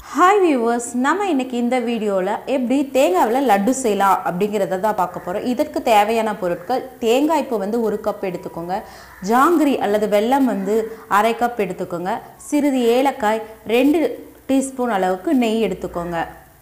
hi viewers நம்ம இன்னைக்கு இந்த வீடியோவில் எப்படி தேங்காவில் லட்டு செய்யலாம் அப்படிங்கிறத தான் பார்க்க போகிறோம் இதற்கு தேவையான பொருட்கள் தேங்காய் இப்போ வந்து ஒரு கப் எடுத்துக்கோங்க ஜாங்கிரி அல்லது வெல்லம் வந்து அரை கப் எடுத்துக்கோங்க சிறிது ஏலக்காய் ரெண்டு டீஸ்பூன் அளவுக்கு நெய் எடுத்துக்கோங்க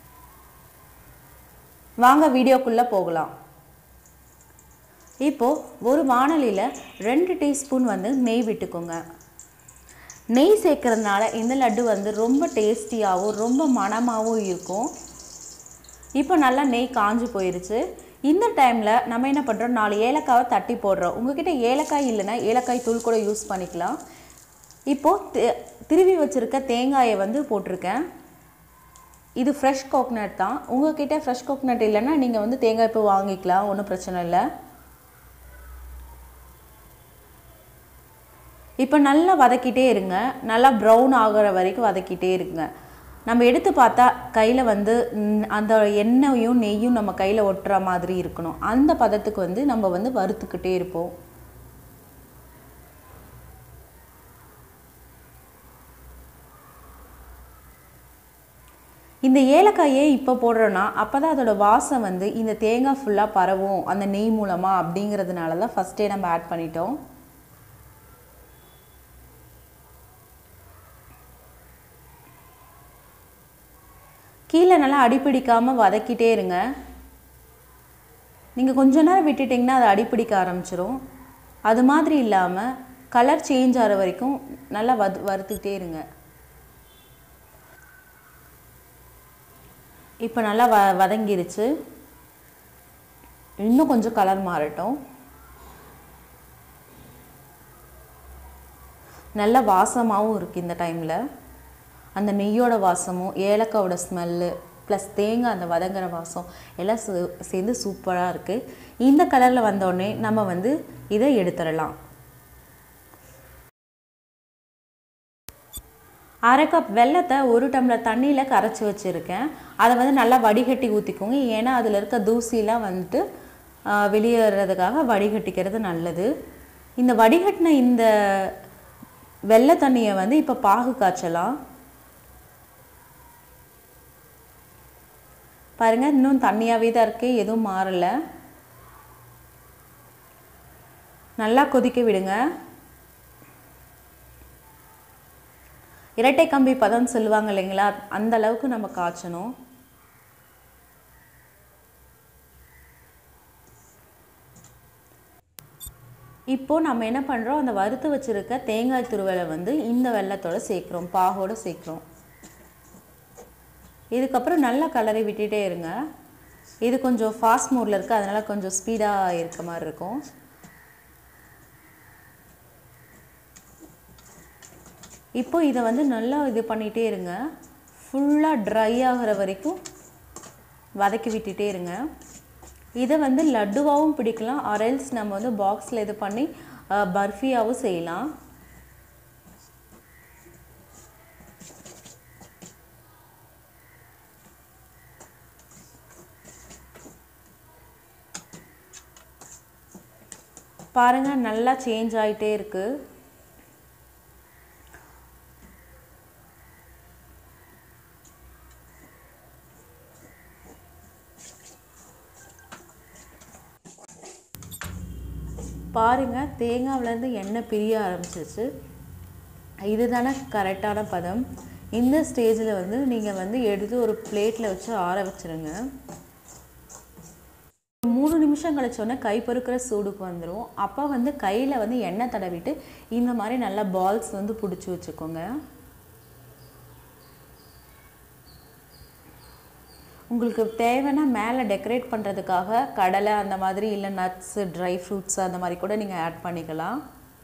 வாங்க வீடியோக்குள்ளே போகலாம் இப்போது ஒரு வானலியில் ரெண்டு டீஸ்பூன் வந்து நெய் விட்டுக்கோங்க நெய் சேர்க்கறதுனால இந்த லட்டு வந்து ரொம்ப டேஸ்டியாகவும் ரொம்ப மணமாகவும் இருக்கும் இப்போ நல்லா நெய் காஞ்சு போயிருச்சு இந்த டைமில் நம்ம என்ன பண்ணுறோம் நாலு ஏலக்காவை தட்டி போடுறோம் உங்ககிட்ட ஏலக்காய் இல்லைன்னா ஏலக்காய் தூள் கூட யூஸ் பண்ணிக்கலாம் இப்போது திருவி வச்சுருக்க தேங்காயை வந்து போட்டிருக்கேன் இது ஃப்ரெஷ் கோக்னட் தான் உங்ககிட்ட ஃப்ரெஷ் கோக்னட் இல்லைன்னா நீங்கள் வந்து தேங்காய் பூ வாங்கிக்கலாம் ஒன்றும் பிரச்சனை இல்லை இப்போ நல்லா வதக்கிட்டே இருங்க நல்லா ப்ரௌன் ஆகிற வரைக்கும் வதக்கிட்டே இருங்க நம்ம எடுத்து பார்த்தா கையில் வந்து ம், அந்த எண்ணெயும் நெய்யும் நம்ம கையில் ஒட்டுற மாதிரி இருக்கணும் அந்த பதத்துக்கு வந்து நம்ம வந்து வறுத்துக்கிட்டே இருப்போம் இந்த ஏலக்காயை இப்போ போடுறோன்னா அப்போ தான் அதோட வாசம் வந்து இந்த தேங்காய் ஃபுல்லாக பரவும் அந்த நெய் மூலமாக அப்படிங்கிறதுனால தான் ஃபஸ்ட்டே நம்ம ஆட் பண்ணிட்டோம் கீழே நல்லா அடிப்பிடிக்காமல் வதக்கிட்டே இருங்க நீங்கள் கொஞ்ச நேரம் விட்டுட்டிங்கன்னா அது அடிப்பிடிக்க ஆரம்பிச்சிரும் அது மாதிரி இல்லாமல் கலர் சேஞ்ச் ஆகிற வரைக்கும் நல்லா வது வறுத்துக்கிட்டே இருங்க இப்போ நல்லா வ வதங்கிருச்சு இன்னும் கொஞ்சம் கலர் மாறட்டும் நல்ல வாசமாகவும் இருக்குது இந்த டைமில் அந்த நெய்யோட வாசமும் ஏலக்காவோட ஸ்மெல்லு ப்ளஸ் தேங்காய் அந்த வதங்குற வாசம் எல்லாம் சே- சேர்ந்து சூப்பராக இருக்குது இந்த கலரில் வந்தோடனே நம்ம வந்து இதை எடுத்துடலாம் அரை கப் வெல்லத்தை ஒரு டம்ளர் தண்ணியில் கரைச்சி வச்சுருக்கேன் அதை வந்து நல்லா வடிகட்டி ஊற்றிக்கோங்க ஏன்னா அதில் இருக்க தூசிலாம் வந்துட்டு ஆஹ், வெளியேறதுக்காக வடிகட்டிக்கிறது நல்லது இந்த வடிகட்டின இந்த வெள்ளை தண்ணியை வந்து இப்போ பாகு காய்ச்சலாம் பாருங்க இன்னும் தண்ணியாகவே தான் இருக்கு எதுவும் மாறலை நல்லா கொதிக்க விடுங்க இரட்டை கம்பி பதம் சொல்லுவாங்க இல்லைங்களா அந்த அளவுக்கு நம்ம காய்ச்சணும் இப்போ நம்ம என்ன பண்ணுறோம் அந்த வறுத்து வச்சிருக்க தேங்காய் துருவலை வந்து இந்த வெள்ளத்தோட சேர்க்குறோம் பாகோட சேர்க்குறோம் இதுக்கப்புறம் நல்லா கலரை விட்டுட்டே இருங்க இது கொஞ்சம் ஃபாஸ்ட் மோடில் இருக்குது அதனால் கொஞ்சம் ஸ்பீடாக இருக்க மாதிரி இருக்கும் இப்போ இதை வந்து நல்லா இது பண்ணிகிட்டே இருங்க ஃபுல்லாக ட்ரை ஆகிற வரைக்கும் வதக்கி விட்டுட்டே இருங்க இதை வந்து லட்டுவாகவும் பிடிக்கலாம் ஆரெல்ஸ் நம்ம வந்து பாக்ஸில் இது பண்ணி அஹ், பர்ஃபியாவும் செய்யலாம் பாருங்க நல்லா சேஞ்ச் ஆயிட்டே இருக்கு பாருங்க தேங்காவிலேருந்து எண்ணெய் பிரிய ஆரம்பிச்சிருச்சு இதுதானே கரெக்டான பதம் இந்த ஸ்டேஜில் வந்து நீங்கள் வந்து எடுத்து ஒரு பிளேட்டில் வச்சு ஆற வச்சிருங்க மூணு நிமிஷம் கழிச்சோன்னே கை பொறுக்கிற சூடுக்கு வந்துடும் அப்போ வந்து கையில் வந்து எண்ணெய் தடவிட்டு இந்த மாதிரி நல்லா பால்ஸ் வந்து பிடிச்சி வச்சுக்கோங்க உங்களுக்கு தேவைன்னா மேலே டெக்கரேட் பண்ணுறதுக்காக கடலை அந்த மாதிரி இல்லை நட்ஸு ட்ரை ஃப்ரூட்ஸ் அந்த மாதிரி கூட நீங்கள் ஆட் பண்ணிக்கலாம்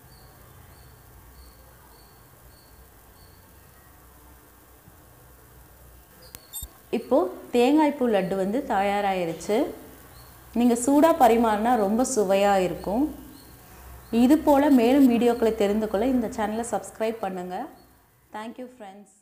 இப்போது தேங்காய்ப்பூ லட்டு வந்து தயாராகிருச்சு நீங்கள் சூடாக பரிமாறினா ரொம்ப சுவையாக இருக்கும் இது போல் மேலும் வீடியோக்களை தெரிந்து கொள்ள இந்த சேனலை சப்ஸ்கிரைப் பண்ணுங்கள் தேங்க்யூ ஃப்ரெண்ட்ஸ்